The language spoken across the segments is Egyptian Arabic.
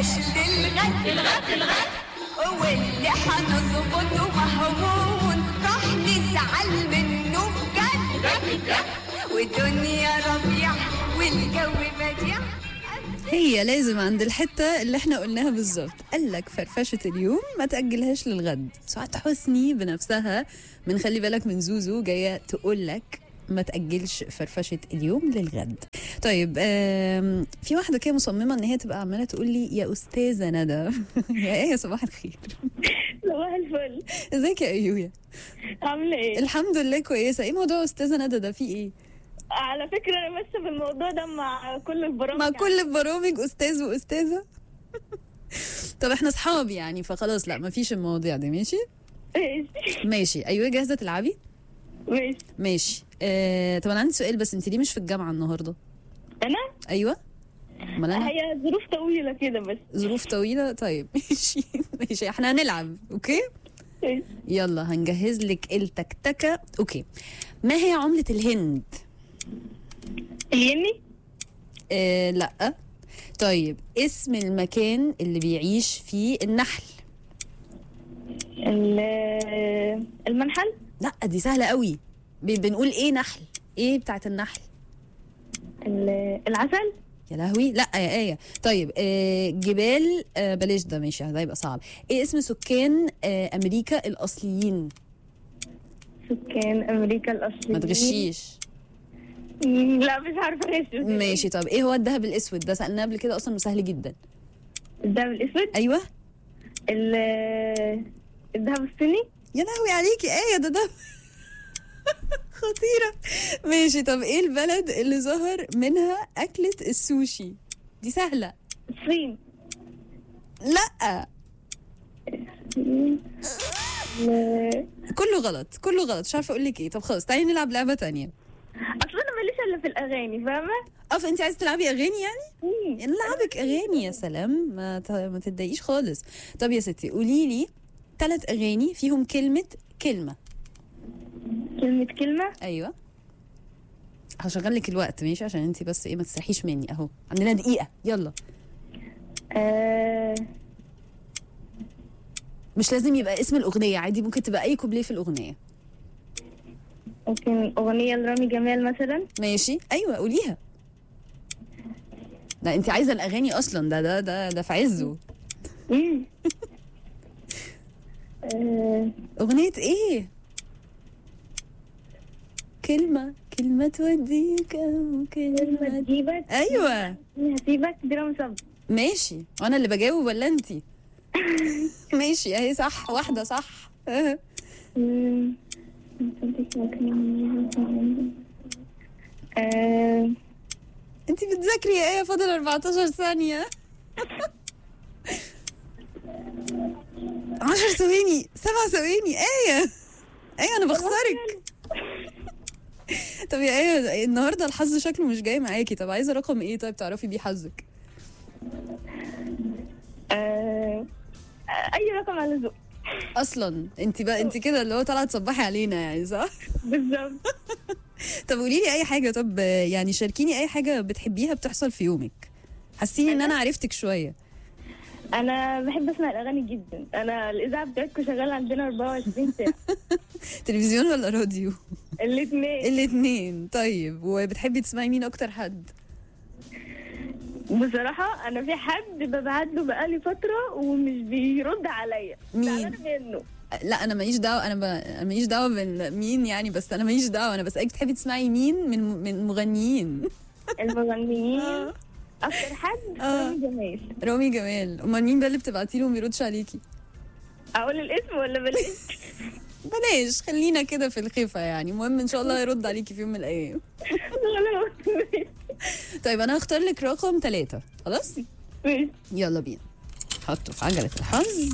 تأجلهاش للغد الغد الغد واللي حنظبطه مهون راح نزعل منه بجد والدنيا ربيع والجو بديع هي لازم عند الحتة اللي احنا قلناها بالظبط قال لك فرفشة اليوم ما تأجلهاش للغد سعاد حسني بنفسها من خلي بالك من زوزو جاية تقول لك ما تأجلش فرفشة اليوم للغد طيب آم، في واحدة كده مصممة ان هي تبقى عمالة تقول لي يا أستاذة ندى يا ايه يا صباح الخير صباح الفل ازيك يا ايويا عاملة ايه؟ الحمد لله كويسة ايه موضوع أستاذة ندى ده في ايه على فكرة أنا ماشية بالموضوع ده مع كل البرامج مع كل البرامج أستاذ وأستاذة طب احنا اصحاب يعني فخلاص لا مفيش المواضيع دي ماشي ماشي ماشي ايوه جاهزه تلعبي ماشي ماشي آه، طب انا عندي سؤال بس انت ليه مش في الجامعه النهارده أنا ايوه امال انا هي ظروف طويلة كده بس ظروف طويله طيب ماشي ماشي احنا هنلعب اوكي ماشي. يلا هنجهز لك التكتكه اوكي ما هي عمله الهند اليني آه لا طيب اسم المكان اللي بيعيش فيه النحل ال- المنحل لا دي سهله قوي ب- بنقول ايه نحل ايه بتاعت النحل ال- العسل يا لهوي لا يا آية طيب آه جبال آه بلاش ده ماشي ده يبقى صعب ايه اسم سكان آه امريكا الاصليين سكان أمريكا الأصليين ما تغشيش مم، لا مش عارفة ايش ماشي طب ايه هو الذهب الاسود ده سالناه قبل كده اصلا سهل جدا الذهب الأسود ايوه ال- الذهب الصيني يا لهوي عليكي آية ده ده خطيرة ماشي طب ايه البلد اللي ظهر منها أكلة السوشي دي سهلة الصين لا ال- كله غلط كله غلط مش عارفة اقول لك ايه طب خلاص تعالي نلعب لعبة تانية أصل أنا ماليش إلا في الأغاني فاهمة؟ اه فانت عايزة تلعبي اغاني يعني مم. نلعبك اغاني يا سلام ما ت- ما تتضايقيش خالص طب يا ستي قولي لي ثلاث اغاني فيهم كلمه كلمه كلمة كلمة ايوه هشغل لك الوقت ماشي عشان انت بس ايه ما تسرحيش مني اهو عندنا دقيقه يلا آه مش لازم يبقى اسم الاغنيه عادي ممكن تبقى اي كوبليه في الاغنيه ممكن أغنية لرامي جمال مثلا ماشي ايوه قوليها ده انت عايزه الاغاني اصلا ده ده ده ده في عزه مم. آه، اغنيه ايه كلمه كلمه توديك او كلمة كلمه تجيبك ايوه هسيبك دي رامي صبري ماشي وانا اللي بجاوب ولا انتي ماشي اهي صح واحده صح مم. آه، انتي بتذاكري يا ايه فاضل 14 ثانيه 10 ثواني 7 ثواني ايه ايه انا بخسرك طب يا ايه النهارده الحظ شكله مش جاي معاكي طب عايزه رقم ايه طيب تعرفي بيه حظك آه، أي رقم على ذوق اصلا انت بقى انت كده اللي هو طالعه تصبحي علينا يعني صح بالظبط طب قولي لي اي حاجه طب يعني شاركيني اي حاجه بتحبيها بتحصل في يومك حسيني ان انا عرفتك شويه أنا بحب أسمع الأغاني جدا أنا الإذاعة بتاعتكم شغالة عندنا 24 ساعة تلفزيون ولا راديو الاثنين الاثنين طيب وبتحبي تسمعي مين اكتر حد بصراحة أنا في حد ببعت له بقالي فترة ومش بيرد عليا مين؟ زعلانة منه لا انا ماليش دعوه انا ب... أنا ماليش دعوه بمين يعني بس انا ماليش دعوه انا بسالك بتحبي تسمعي مين من من مغنيين المغنيين أكتر حد آه. رامي جمال رامي جمال امال مين بقى اللي بتبعتي له وما بيردش عليكي أقول الاسم ولا بلاش؟ بلاش خلينا كده في الخفه يعني المهم ان شاء الله يرد عليكي في يوم من الايام خلاص طيب انا هختار لك رقم ثلاثة خلاص ماشي يلا بينا حطه في عجله الحظ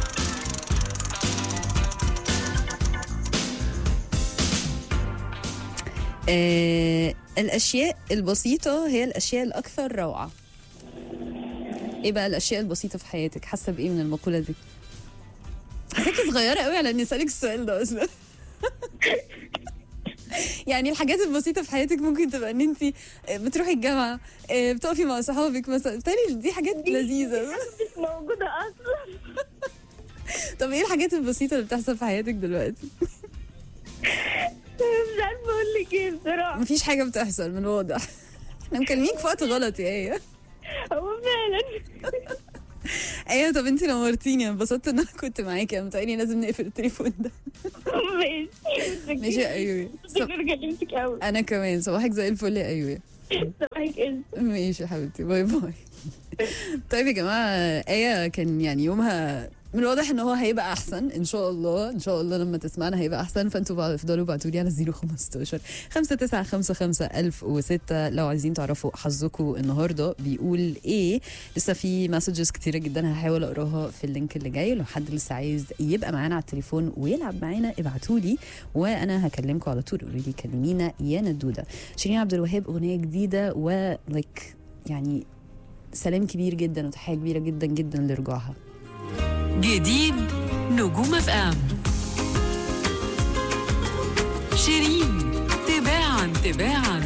آه الاشياء البسيطه هي الاشياء الاكثر روعه ايه بقى الاشياء البسيطه في حياتك حاسه بايه من المقوله دي حاساكي صغيره قوي على اني اسالك السؤال ده اصلا يعني الحاجات البسيطه في حياتك ممكن تبقى ان انت بتروحي الجامعه آه، بتقفي مع صحابك مثلا بالتالي دي حاجات لذيذه مش موجودة أصلا طب ايه الحاجات البسيطه اللي بتحصل في حياتك دلوقتي مش عارفة أقول لك إيه بصراحة مفيش حاجه بتحصل من الواضح احنا مكلمينك في وقت غلط يا ايه هو فعلا ايوه طب انت نورتيني انا انبسطت ان انا كنت معاكي انا متهيألي لازم نقفل التليفون ده ماشي ماشي يا ايوه صب- شكرا كلمتك قوي انا كمان صباحك زي الفل يا ايوه صباحك إيه ماشي يا حبيبتي باي باي طيب يا جماعه ايه كان يعني يومها من الواضح ان هو هيبقى احسن ان شاء الله ان شاء الله لما تسمعنا هيبقى احسن فانتوا بقى افضلوا ابعتوا لي على 015 5955 1006 لو عايزين تعرفوا حظكم النهارده بيقول ايه لسه في مسجز كتيره جدا هحاول اقراها في اللينك اللي جاي لو حد لسه عايز يبقى معانا على التليفون ويلعب معانا ابعتوا لي وانا هكلمكم على طول قولوا لي كلمينا يا ندوده شيرين عبد الوهاب اغنيه جديده ولايك يعني سلام كبير جدا وتحيه كبيره جدا جدا لرجوعها جديد نجوم اف ام شيرين تباعا تباعا